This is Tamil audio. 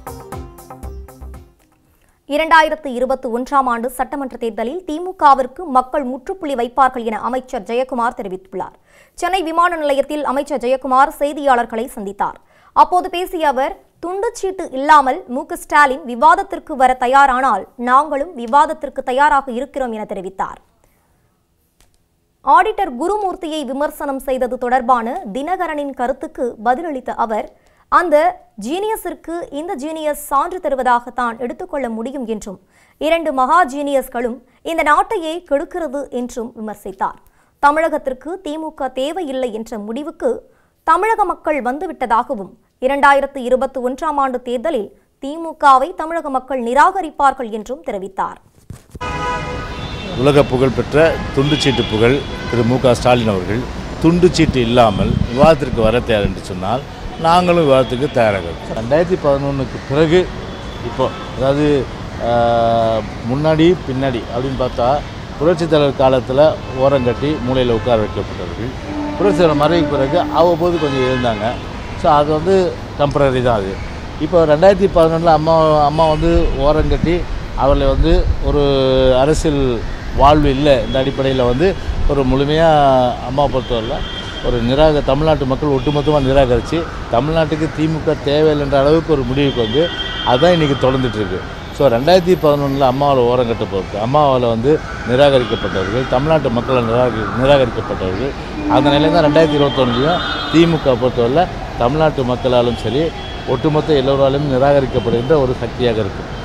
இரண்டாயிரத்து இருபத்தி ஒன்றாம் ஆண்டு சட்டமன்ற தேர்தலில் திமுகவிற்கு மக்கள் முற்றுப்புள்ளி வைப்பார்கள் என அமைச்சர் ஜெயக்குமார் தெரிவித்துள்ளார் சென்னை விமான நிலையத்தில் அமைச்சர் ஜெயக்குமார் செய்தியாளர்களை சந்தித்தார் அப்போது பேசிய அவர் துண்டுச்சீட்டு இல்லாமல் மு க ஸ்டாலின் விவாதத்திற்கு வர தயாரானால் நாங்களும் விவாதத்திற்கு தயாராக இருக்கிறோம் என தெரிவித்தார் ஆடிட்டர் குருமூர்த்தியை விமர்சனம் செய்தது தொடர்பான தினகரனின் கருத்துக்கு பதிலளித்த அவர் அந்த ஜீனியஸிற்கு இந்த ஜீனியஸ் சான்று தருவதாக தான் எடுத்துக்கொள்ள முடியும் என்றும் இரண்டு மகா ஜீனியஸ்களும் இந்த நாட்டையே கெடுக்கிறது என்றும் விமர்சித்தார் தமிழகத்திற்கு திமுக தேவையில்லை என்ற முடிவுக்கு தமிழக மக்கள் வந்துவிட்டதாகவும் இரண்டாயிரத்து இருபத்தி ஒன்றாம் ஆண்டு தேர்தலில் திமுகவை தமிழக மக்கள் நிராகரிப்பார்கள் என்றும் தெரிவித்தார் உலக புகழ்பெற்ற துண்டுச்சீட்டு புகழ் திரு மு க ஸ்டாலின் அவர்கள் துண்டுச்சீட்டு இல்லாமல் விவாதத்திற்கு வர தயார் என்று சொன்னால் நாங்களும் விவாதத்துக்கு தயாராக இருக்கோம் ரெண்டாயிரத்தி பதினொன்றுக்கு பிறகு இப்போ அதாவது ஆஹ், முன்னாடி பின்னாடி அப்படின்னு பார்த்தா புரட்சித் தலைவர் காலத்தில் ஓரங்கட்டி மூலையில் உட்கார வைக்கப்பட்டவர்கள் புரட்சித் தலைவர் மறைவுக்கு பிறகு அவ்வப்போது கொஞ்சம் எழுந்தாங்க ஸோ அது வந்து டெம்பரரி தான் அது இப்போ ரெண்டாயிரத்தி பதினொன்றில் அம்மா அம்மா வந்து ஓரங்கட்டி அவர்களை வந்து ஒரு அரசியல் வாழ்வு இல்லை இந்த அடிப்படையில் வந்து ஒரு முழுமையாக அம்மா பொறுத்தவரையில் ஒரு நிராக தமிழ்நாட்டு மக்கள் ஒட்டுமொத்தமாக நிராகரித்து தமிழ்நாட்டுக்கு திமுக தேவையில்லைன்ற அளவுக்கு ஒரு முடிவுக்கு வந்து அதுதான் இன்றைக்கி தொடர்ந்துட்டுருக்கு ஸோ ரெண்டாயிரத்தி பதினொன்றில் அம்மாவில் ஓரங்கட்ட பொறுத்து அம்மாவால் வந்து நிராகரிக்கப்பட்டவர்கள் தமிழ்நாட்டு மக்களால் நிராகரி நிராகரிக்கப்பட்டவர்கள் அந்த நிலையில் தான் ரெண்டாயிரத்தி இருபத்தொன்னுலையும் திமுக பொறுத்தவரையில் தமிழ்நாட்டு மக்களாலும் சரி ஒட்டுமொத்த எல்லோராலும் நிராகரிக்கப்படுகின்ற ஒரு சக்தியாக இருக்குது